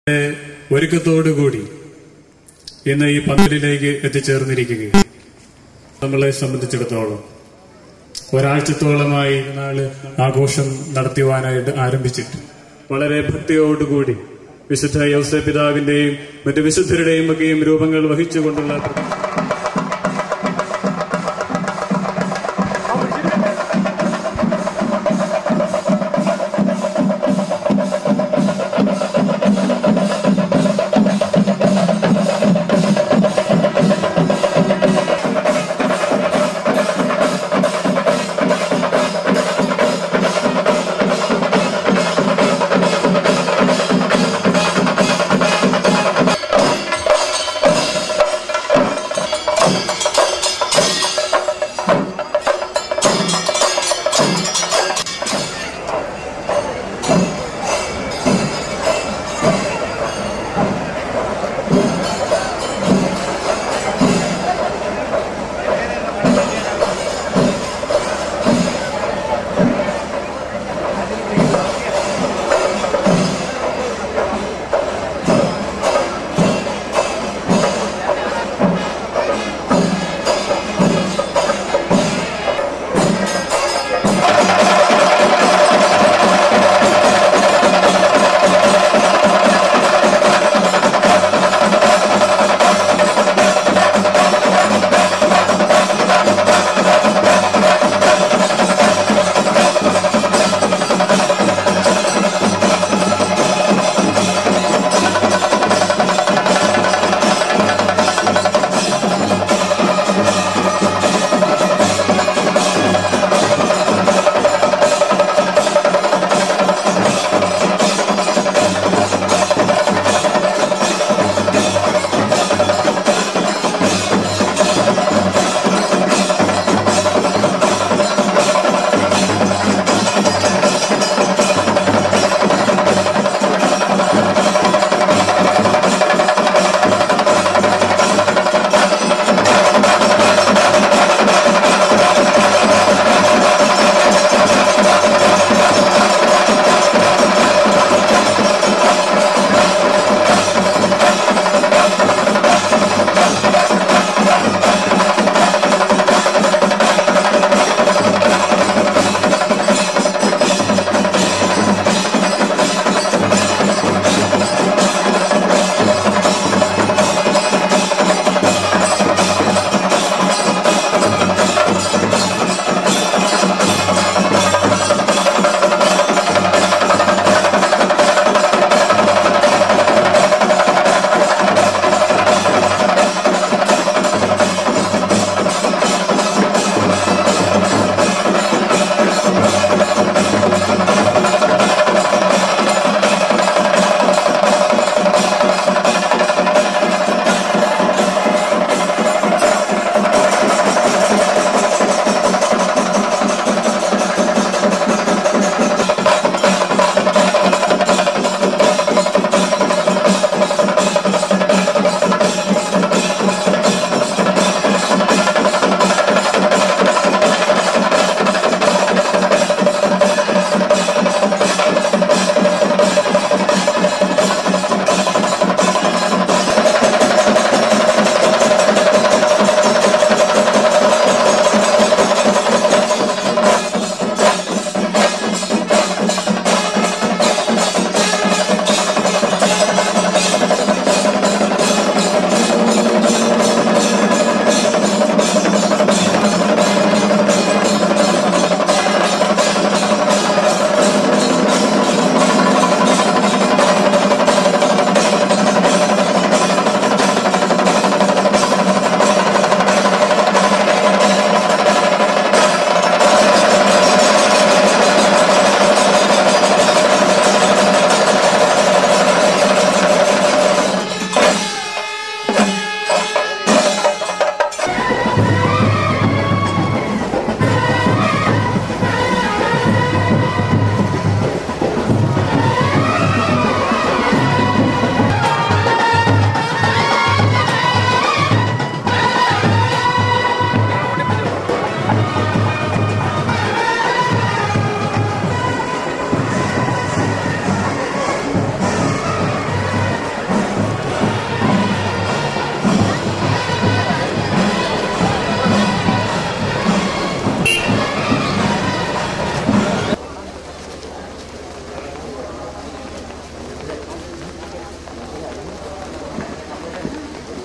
ഒരുക്കത്തോടുകൂടി ഇന്ന് ഈ പന്തലിലേക്ക് എത്തിച്ചേർന്നിരിക്കുകയാണ് നമ്മളെ സംബന്ധിച്ചിടത്തോളം ഒരാഴ്ചത്തോളമായി നാള് ആഘോഷം നടത്തുവാനായിട്ട് ആരംഭിച്ചിട്ട് വളരെ ഭക്തിയോടുകൂടി വിശുദ്ധ യൗസ പിതാവിന്റെയും മറ്റു വിശുദ്ധരുടെയും ഒക്കെയും രൂപങ്ങൾ വഹിച്ചുകൊണ്ടുള്ള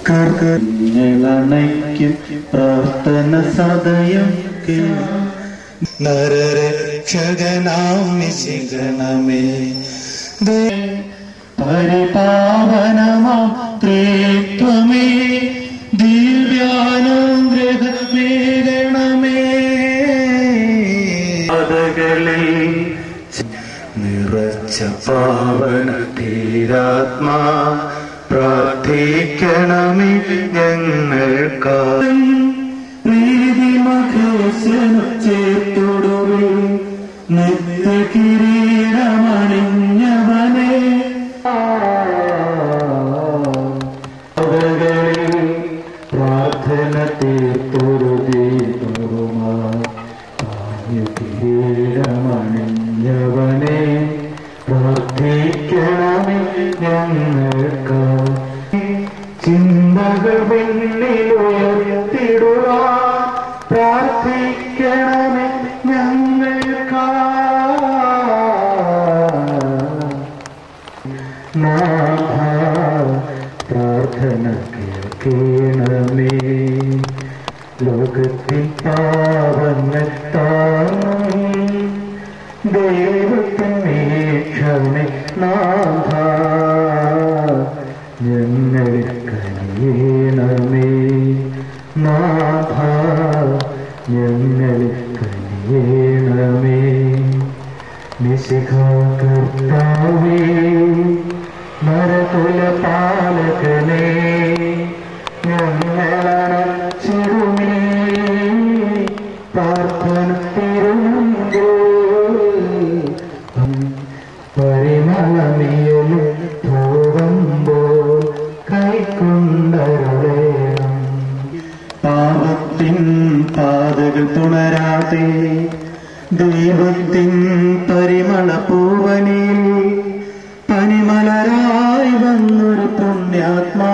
കർക്കണയ്ക്കും പ്രാർത്ഥന സദയം നരരക്ഷകനാം നിശികണമേ പരിപാവനമാം ത്രിത്വമേ ദിവ്യാനുഗ്രഹമേ ഗണമേ അതകളിൽ നിറച്ച പാവന ധീരാത്മാ പ്രാർത്ഥിക്കണമേ ഞങ്ങൾക്കാ പ്രീതി മഖേശനു ചേർത്തൊടുവിൽ നിത്യ കിരീടമണിഞ്ഞവനെ പ്രാർത്ഥന തീർത്തൊരു ദീപവുമാ കിരീടമണിഞ്ഞവനെ പ്രാർത്ഥിക്കണമേ ഞങ്ങൾക്ക് ചിന്തകൾ പിന്നിലുയർത്തിടുക പ്രാർത്ഥിക്കണമേ ഞങ്ങൾക്ക് പ്രാർത്ഥന കേൾക്കണമേ ലോകത്തിൽ പാവങ്ങൾ താങ്ങും ദൈവത്തിനെ ക്ഷമ നാഥ ഞങ്ങളിൽ കനിയണമേ നാഥ ഞങ്ങളിൽ കനിയണമേ നിശിഖ കർത്താവേ നരകുല പാലകനേ ഞങ്ങളണച്ചിടുമേ പ്രാർത്ഥന തിരുമ്പോ പരിമളമിയലും തോറുമ്പോൾ കൈക്കൊണ്ടരുളേണം പാപത്തിൻ പാതകൾ തുണരാതെ ദൈവത്തിൻ പരിമള പൂവനിൽ പനിമലരായി വന്നൊരു പുണ്യാത്മാ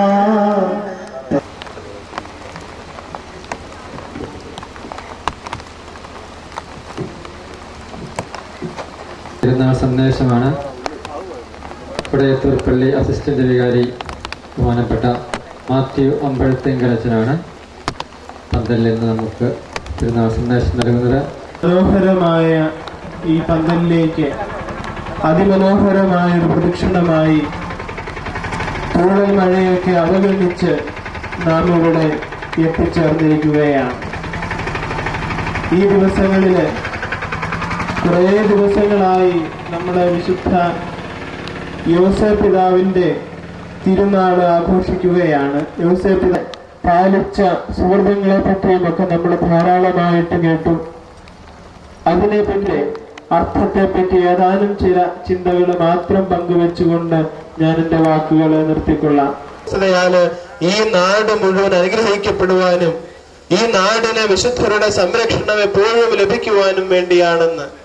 പെരുന്നാൾ സന്ദേശമാണ് കുടയത്തൂർ പള്ളി അസിസ്റ്റന്റ് വികാരി ബഹുമാനപ്പെട്ട മാത്യു അമ്പഴത്തെങ്കലച്ചനാണ് പന്തലിൽ നിന്ന് നമുക്ക് പെരുന്നാൾ സന്ദേശം നൽകുന്നത് മനോഹരമായ ഈ പന്തലിലേക്ക് അതിമനോഹരമായ ഒരു പ്രദക്ഷിണമായി തൂഴൽ മഴയൊക്കെ അവഗണിച്ച് നാം ഇവിടെ എത്തിച്ചേർന്നിരിക്കുകയാണ് ഈ ദിവസങ്ങളിൽ കുറേ ദിവസങ്ങളായി നമ്മുടെ വിശുദ്ധ യോസേ പിതാവിന്റെ തിരുനാൾ ആഘോഷിക്കുകയാണ് യോസേ പിതാ പാലിച്ച സുഹൃത്തുക്കളെ പറ്റിയും ഒക്കെ നമ്മൾ ധാരാളമായിട്ട് കേട്ടു അതിനെ പറ്റി അർത്ഥത്തെ പറ്റി ഏതാനും ചില ചിന്തകൾ മാത്രം പങ്കുവെച്ചുകൊണ്ട് ഞാൻ എന്റെ വാക്കുകൾ നിർത്തിക്കൊള്ളാം ാല് ഈ നാട് മുഴുവൻ അനുഗ്രഹിക്കപ്പെടുവാനും ഈ നാടിന് വിശുദ്ധരുടെ സംരക്ഷണം എപ്പോഴും ലഭിക്കുവാനും വേണ്ടിയാണെന്ന്